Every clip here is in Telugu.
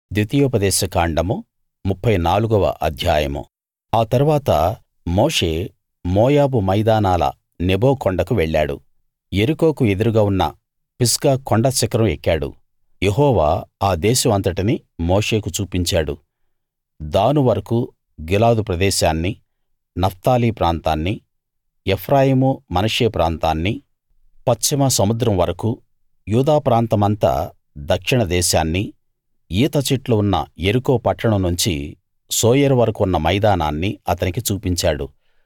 ద్వితీయోపదేశ కాండము ముప్ఫై నాలుగవ అధ్యాయము ఆ తరువాత మోషే మోయాబు మైదానాల నెబో కొండకు వెళ్ళాడు యెరికోకు ఎదురుగా ఉన్న పిస్గా కొండ శిఖరం ఎక్కాడు యెహోవా ఆ దేశం అంతటినీ మోషేకు చూపించాడు దాను వరకూ గిలాదు ప్రదేశాన్నీ నఫ్తాలి ప్రాంతాన్నీ ఎఫ్రాయిము మనష్షే ప్రాంతాన్నీ పశ్చిమ సముద్రం వరకూ యూదా ప్రాంతమంతా దక్షిణ దేశాన్నీ ఈత చెట్లు ఉన్న యెరికో పట్టణం నుంచి సోయరు వరకూ ఉన్న మైదానాన్నీ అతనికి చూపించాడు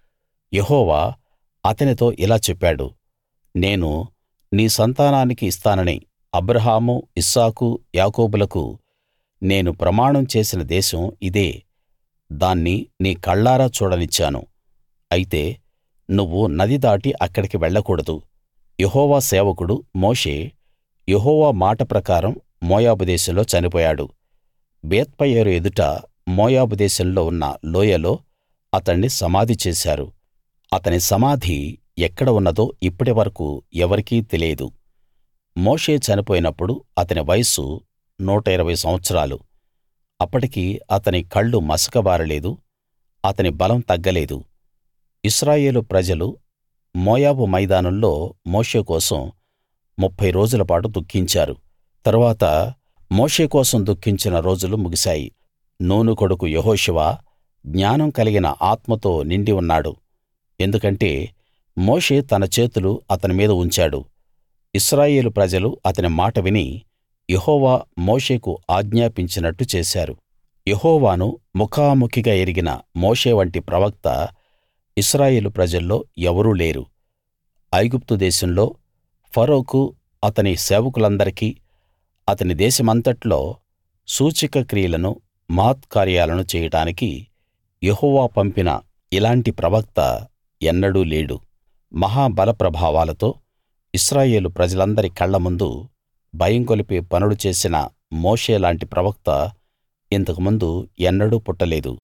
యెహోవా అతనితో ఇలా చెప్పాడు నేను నీ సంతానానికి ఇస్తానని అబ్రాహాము ఇస్సాకు యాకోబులకు నేను ప్రమాణం చేసిన దేశం ఇదే దాన్ని నీ కళ్ళారా చూడనిచ్చాను అయితే నువ్వు నది దాటి అక్కడికి వెళ్ళకూడదు యెహోవా సేవకుడు మోషే యెహోవా మాట ప్రకారం మోయాబు దేశంలో చనిపోయాడు బేత్పయోరు ఎదుట మోయాబు దేశంలో ఉన్న లోయలో అతణ్ణి సమాధి చేశారు అతని సమాధి ఎక్కడ ఉన్నదో ఇప్పటి వరకూ ఎవరికీ తెలియదు మోషే చనిపోయినప్పుడు అతని వయస్సు 120 సంవత్సరాలు అప్పటికి అతని కళ్ళు మసకబారలేదు అతని బలం తగ్గలేదు ఇశ్రాయేలు ప్రజలు మోయాబు మైదానంలో మోషే కోసం ముప్ఫై రోజులపాటు దుఃఖించారు తరువాత మోషే కోసం దుఃఖించిన రోజులు ముగిశాయి నూను కొడుకు యెహోషువ జ్ఞానం కలిగిన ఆత్మతో నిండి ఉన్నాడు ఎందుకంటే మోషే తన చేతులు అతని మీద ఉంచాడు ఇశ్రాయేలు ప్రజలు అతని మాట విని యెహోవా మోషేకు ఆజ్ఞాపించినట్టు చేశారు యెహోవాను ముఖాముఖిగా ఎరిగిన మోషే వంటి ప్రవక్త ఇశ్రాయేలు ప్రజల్లో ఎవరూ లేరు ఐగుప్తు దేశంలో ఫరోకు అతని సేవకులందరికీ అతని దేశమంతట్లో సూచక క్రియలను మహత్కార్యాలను చేయడానికి యెహోవా పంపిన ఇలాంటి ప్రవక్త ఎన్నడూ లేడు మహా బలప్రభావాలతో ఇశ్రాయేలు ప్రజలందరి కళ్ళ ముందు భయం గొలిపే పనులు చేసిన మోషే లాంటి ప్రవక్త ఇంతకుముందు ఎన్నడూ పుట్టలేదు